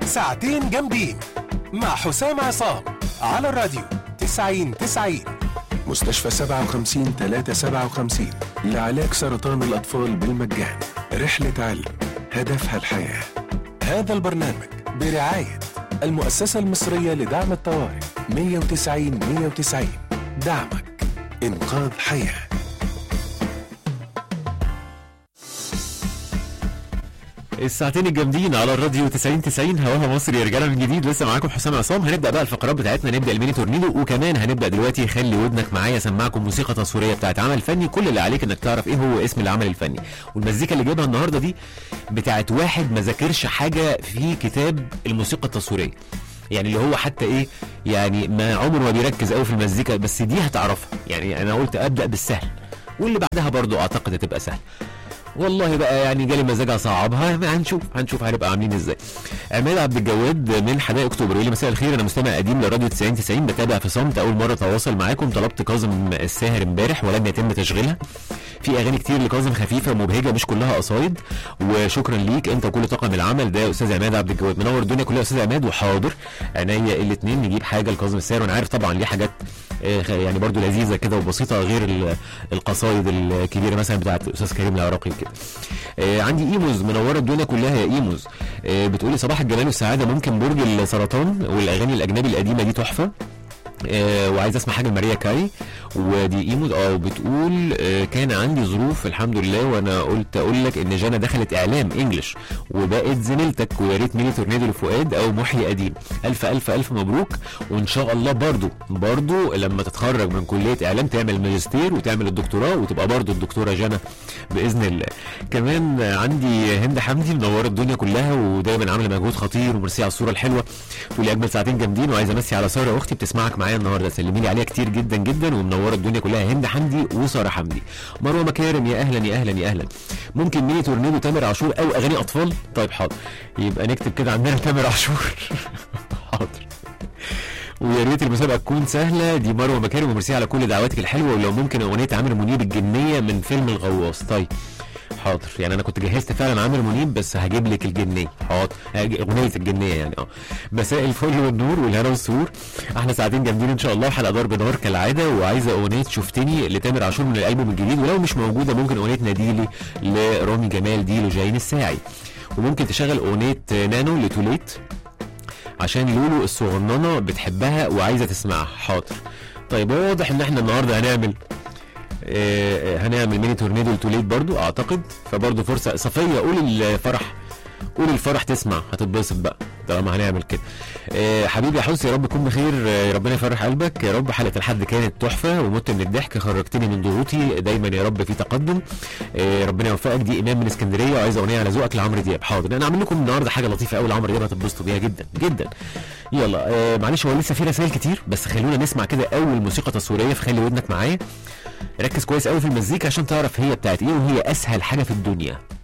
ساعتين جامدين مع حسام عصام على الراديو 90 90 مستشفى 57 357 لعلاج سرطان الأطفال بالمجان رحلة علم هدفها الحياة هذا البرنامج برعاية المؤسسة المصرية لدعم الطوارئ 190 190 دعمك إنقاذ حياه الساعتين الجامدين على الراديو 90 90 هواها مصر يا رجاله من جديد لسه معاكم حسام عصام هنبدا بقى الفقرات بتاعتنا نبدا الميني تورنيدو وكمان هنبدا دلوقتي خلي ودنك معايا اسمعكم موسيقى تصويريه بتاعت عمل فني كل اللي عليك انك تعرف ايه هو اسم العمل الفني والمزيكا اللي جايبها النهارده دي بتاعت واحد ما ذاكرش حاجه في كتاب الموسيقى التصويريه يعني اللي هو حتى ايه يعني ما عمره ما بيركز قوي في المزيكا بس دي هتعرفها يعني انا قلت ابدا بالسهل واللي بعدها برضو اعتقد هتبقى سهل والله بقى يعني جالي مزاج اصعبها هنشوف هنشوف هنبقى عاملين ازاي عماد عبد الجواد من حدائق اكتوبر يقول لي مساء الخير انا مستمع قديم لراديو 90 90 بتابع في صمت اول مره اتواصل معاكم طلبت كاظم الساهر امبارح ولم يتم تشغيلها في اغاني كتير لكاظم خفيفه ومبهجه مش كلها قصايد وشكرا ليك انت وكل طاقم العمل ده يا استاذ عماد عبد الجواد منور الدنيا كلها يا استاذ عماد وحاضر عينيا الاثنين نجيب حاجه لكاظم الساهر وانا عارف طبعا ليه حاجات آه، يعني برضو لذيذه كده وبسيطه غير ال- القصايد الكبيره مثلا بتاعت الاستاذ كريم العراقي كده آه، عندي ايموز منوره الدنيا كلها يا ايموز آه، بتقولي صباح الجمال والسعاده ممكن برج السرطان والاغاني الاجنبي القديمه دي تحفه آه وعايز اسمع حاجه لماريا كاري ودي ايمود اه وبتقول آه كان عندي ظروف الحمد لله وانا قلت اقول لك ان جانا دخلت اعلام انجلش وبقت زميلتك ويا ريت ميني تورنيدو لفؤاد او محيي قديم الف الف الف مبروك وان شاء الله برضو برضو لما تتخرج من كليه اعلام تعمل ماجستير وتعمل الدكتوراه وتبقى برضو الدكتوره جنى باذن الله كمان عندي هند حمدي منوره الدنيا كلها ودايما عامله مجهود خطير وميرسي على الصوره الحلوه تقولي اجمل ساعتين جامدين وعايزه امسي على ساره اختي بتسمعك معايا النهارده سلمي لي عليها كتير جدا جدا ومنوره الدنيا كلها هند حمدي وساره حمدي مروه مكارم يا اهلا يا اهلا يا اهلا ممكن ميني تورنيدو تامر عاشور او اغاني اطفال طيب حاضر يبقى نكتب كده عندنا تامر عاشور حاضر ويا ريت المسابقه تكون سهله دي مروه مكارم وميرسي على كل دعواتك الحلوه ولو ممكن اغنيه عامر منيب الجنيه من فيلم الغواص طيب حاضر يعني انا كنت جهزت فعلا عامر منيب بس هجيب لك الجنيه حاضر هاجي- اغنيه الجنيه يعني اه مساء الفل والنور والهنا والسرور احنا ساعتين جامدين ان شاء الله حلقه ضرب نار كالعاده وعايزه اغنيه شفتني لتامر عاشور من الالبوم الجديد ولو مش موجوده ممكن اغنيه ناديلي لرامي جمال ديلو جايين الساعي وممكن تشغل اغنيه نانو لتوليت عشان لولو الصغننه بتحبها وعايزه تسمعها حاضر طيب هو واضح ان احنا النهارده هنعمل آه، آه، هنعمل ميني تورنيدو لتوليت برضو اعتقد فبرضو فرصه صفيه قول الفرح قول الفرح تسمع هتتبسط بقى طالما هنعمل كده آه، حبيبي يا حسن يا رب تكون بخير آه، ربنا يفرح قلبك يا رب حلقه الحد كانت تحفه ومت من الضحك خرجتني من ضغوطي دايما يا رب في تقدم آه، ربنا يوفقك دي ايمان من اسكندريه وعايز اغنيه على ذوقك لعمرو دياب حاضر انا عامل لكم النهارده حاجه لطيفه قوي لعمرو دياب هتتبسطوا بيها جدا جدا يلا آه معلش هو لسه في رسائل كتير بس خلونا نسمع كده اول موسيقى تصويريه في خلي ودنك معايا ركز كويس قوي في المزيكا عشان تعرف هي بتاعت ايه وهي اسهل حاجه في الدنيا